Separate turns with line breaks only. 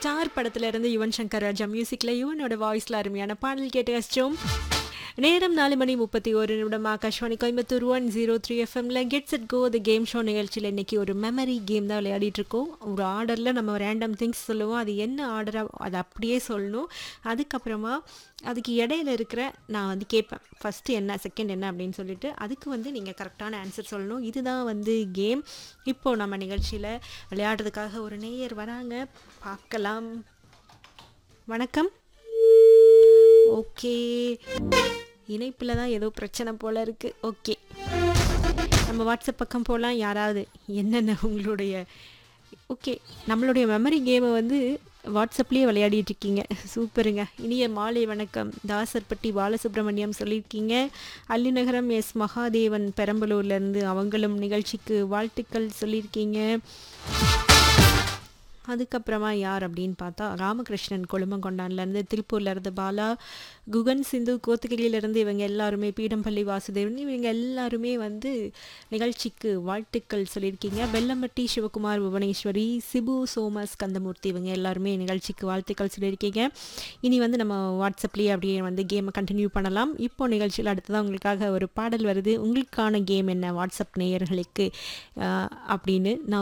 star படத்துல இருந்து யுவன் சங்கர் ராஜா மியூசிக்ல யுவனோட வாய்ஸ்ல அருமையான பாடல் கேட்டு ரசிச்சோம் நேரம் நாலு மணி முப்பத்தி ஒரு நிமிடம் Akashvani Coimbatore one zero three எஃப்எம்ல gets it go the game show நிகழ்ச்சியில் இன்னைக்கு ஒரு மெமரி கேம் தான் விளையாடிட்டு இருக்கோம் ஒரு ஆர்டரில் நம்ம ரேண்டம் திங்ஸ் சொல்லுவோம் அது என்ன ஆர்டராக அதை அப்படியே சொல்லணும் அதுக்கப்புறமா அதுக்கு இடையில இருக்கிற நான் வந்து கேட்பேன் ஃபஸ்ட்டு என்ன செகண்ட் என்ன அப்படின்னு சொல்லிட்டு அதுக்கு வந்து நீங்கள் கரெக்டான ஆன்சர் சொல்லணும் இதுதான் வந்து கேம் இப்போ நம்ம நிகழ்ச்சியில் விளையாடுறதுக்காக ஒரு நேயர் வராங்க பார்க்கலாம் வணக்கம் ஓகே இணைப்பில் தான் ஏதோ பிரச்சனை போல இருக்கு ஓகே நம்ம வாட்ஸ்அப் பக்கம் போகலாம் யாராவது என்னென்ன உங்களுடைய ஓகே நம்மளுடைய மெமரி கேமை வந்து வாட்ஸ்அப்லேயே விளையாடிட்டு இருக்கீங்க சூப்பருங்க இனிய மாலை வணக்கம் தாசர்பட்டி பாலசுப்ரமணியம் சொல்லியிருக்கீங்க அல்லிநகரம் எஸ் மகாதேவன் பெரம்பலூர்லேருந்து அவங்களும் நிகழ்ச்சிக்கு வாழ்த்துக்கள் சொல்லியிருக்கீங்க அதுக்கப்புறமா யார் அப்படின்னு பார்த்தா ராமகிருஷ்ணன் கொழுமங்கொண்டான்லேருந்து திருப்பூர்லேருந்து பாலா குகன் சிந்து கோத்தகிரியிலேருந்து இவங்க எல்லாருமே பீடம்பள்ளி வாசுதேவன் இவங்க எல்லாருமே வந்து நிகழ்ச்சிக்கு வாழ்த்துக்கள் சொல்லியிருக்கீங்க வெள்ளம்பட்டி சிவகுமார் புவனேஸ்வரி சிபு சோமஸ் கந்தமூர்த்தி இவங்க எல்லாருமே நிகழ்ச்சிக்கு வாழ்த்துக்கள் சொல்லியிருக்கீங்க இனி வந்து நம்ம வாட்ஸ்அப்லேயே அப்படியே வந்து கேமை கண்டினியூ பண்ணலாம் இப்போ நிகழ்ச்சியில் அடுத்ததான் உங்களுக்காக ஒரு பாடல் வருது உங்களுக்கான கேம் என்ன வாட்ஸ்அப் நேயர்களுக்கு அப்படின்னு நான்